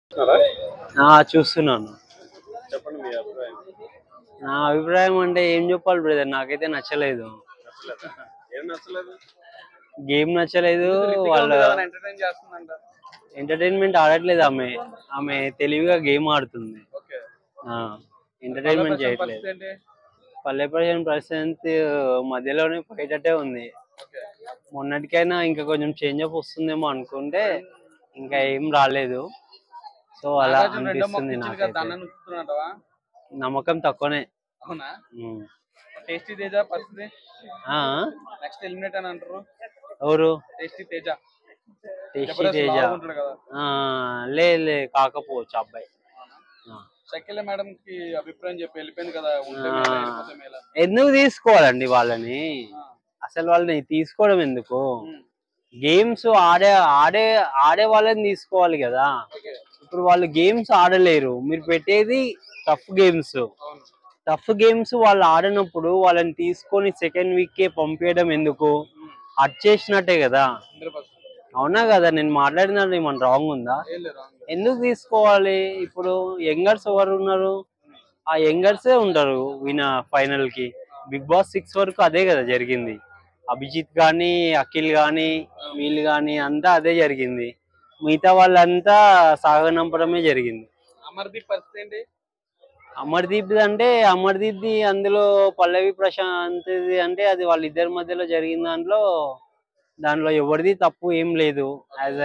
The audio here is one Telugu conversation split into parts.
ఆ, చూస్తున్నాను చెప్పండి మీ అభిప్రాయం నా అభిప్రాయం అంటే ఏం చెప్పాలి బ్రదర్ నాకైతే నచ్చలేదు నచ్చలేదా ఏం నచ్చలేదు గేమ్ నచ్చలేదు వాళ్ళ ఎంటర్టైన్ చేస్తుందంట ఎంటర్టైన్మెంట్ ఆడట్లేదు ఆమె ఆమె తెలివిగా గేమ్ ఆడుతుంది ఓకే ఎంటర్టైన్మెంట్ చేయట్లేదు ఏంటి పల్లె ప్రశాంత్ ప్రశాంత్ మధ్యలోనే పోయేటట్టే ఉంది ఓకే మొన్నటికైనా ఇంకా కొంచెం చేంజ్ అప్ వస్తుందేమో అనుకుంటే ఇంకా ఏం రాలేదు సో అలా అనిపిస్తుంది నాకైతే దాన్ని ఉంచుతున్నట్టవా నమ్మకం తక్కువనే అవునా ఉమ్. టేస్టీ తేజ పరిస్థితి ఆ, నెక్స్ట్ ఎలిమినేట్ అని అంటారు ఎవరు టేస్టీ తేజ టేస్టీ జబర్దస్త్ తేజ లావుగా ఉంటాడు కదా ఆ, లే లే కాకపోవచ్చు అబ్బాయి ఆ. షకీల మేడం కి అభిప్రాయం చెప్పి వెళ్ళిపోయింది కదా ఉంటే ఆ. మేలా, వెళ్ళిపోతే మేలా. ఎందుకు తీసుకోవాలండి వాళ్ళని ఆ. అసలు వాళ్ళని తీసుకోవడం ఎందుకు ఉమ్. గేమ్స్ ఆడే ఆడే ఆడే వాళ్ళని తీసుకోవాలి కదా ఓకే ఇప్పుడు వాళ్ళు గేమ్స్ ఆడలేరు మీరు పెట్టేది టఫ్ గేమ్స్ అవును టఫ్ గేమ్స్ వాళ్ళు ఆడినప్పుడు వాళ్ళని తీసుకొని సెకండ్ వీక్ కే పంపించడం ఎందుకు ఉమ్. అట్ చేసినట్టే కదా హండ్రెడ్ పర్సెంట్ అవునా కదా నేను మాట్లాడిన ఏమన్నా రాంగ్ ఉందా ఏం లేదు రాంగ్ ఎందుకు తీసుకోవాలి ఇప్పుడు యంగర్స్ ఎవరు ఉన్నారు ఆ యంగర్సే ఉంటారు విన ఫైనల్ కి బిగ్ బాస్ సిక్స్ వరకు అదే కదా జరిగింది అభిజిత్ గాని అఖిల్ గాని వీళ్ళు గాని అంతా అదే జరిగింది మిగతా వాళ్ళంతా సాగనంపడమే జరిగింది అమర్దీప్ పరిస్థితి ఏంటి అమర్దీప్ అంటే అమర్దీప్ ది అందులో పల్లవి ప్రశాంత్ అంటే అది వాళ్ళిద్దరి మధ్యలో జరిగిన దాంట్లో దాంట్లో ఎవరిది తప్పు ఏం లేదు యాజ్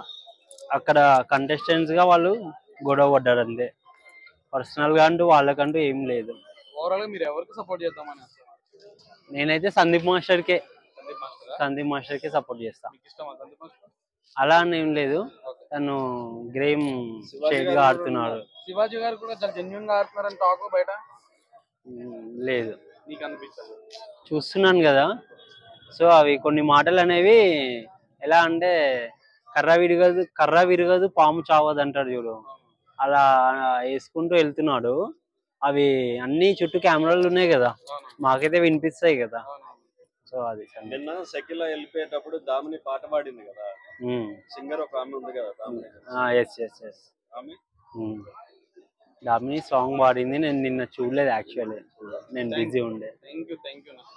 అక్కడ కంటెస్టెంట్స్ గా వాళ్ళు గొడవ పడ్డారు అంతే పర్సనల్ గా అంటూ వాళ్ళకంటూ ఏం లేదు ఓవరాల్ గా మీరు ఎవరికి సపోర్ట్ చేద్దామని నేనైతే సందీప్ మాస్టర్ కే సందీప్ మాస్టర్ సందీప్ మాస్టర్ కే సపోర్ట్ చేస్తా మీకు ఇష్టమా సందీప్ మాస్టర్ అలా అని ఏం లేదు తను గ్రేమ్ షేడ్ గా ఆడుతున్నాడు శివాజీ గారు కూడా చాలా జెన్యున్ గా ఆడుతున్నారని టాక్ బయట ఉమ్, లేదు నీకు అనిపించదు చూస్తున్నాను కదా సో అవి కొన్ని మాటలు అనేవి ఎలా అంటే కర్ర విరగదు కర్ర విరగదు పాము చావదు అంటాడు చూడు అలా వేసుకుంటూ వెళ్తున్నాడు అవి అన్ని చుట్టూ కెమెరాలు ఉన్నాయి కదా అవును మాకైతే వినిపిస్తాయి కదా అవును సో అది సంగతి. నిన్న షకీల వెళ్ళిపోయేటప్పుడు దామిని పాట పాడింది కదా ఉమ్. సింగర్ ఒక ఆమె ఉంది కదా దామిని ఆ, ఎస్ ఎస్ ఎస్ ఆమె ఉమ్. దామిని సాంగ్ పాడింది నేను నిన్న చూడలేదు యాక్చువల్లీ నేను బిజీ ఉండే థ్యాంక్ యూ థ్యాంక్ యూ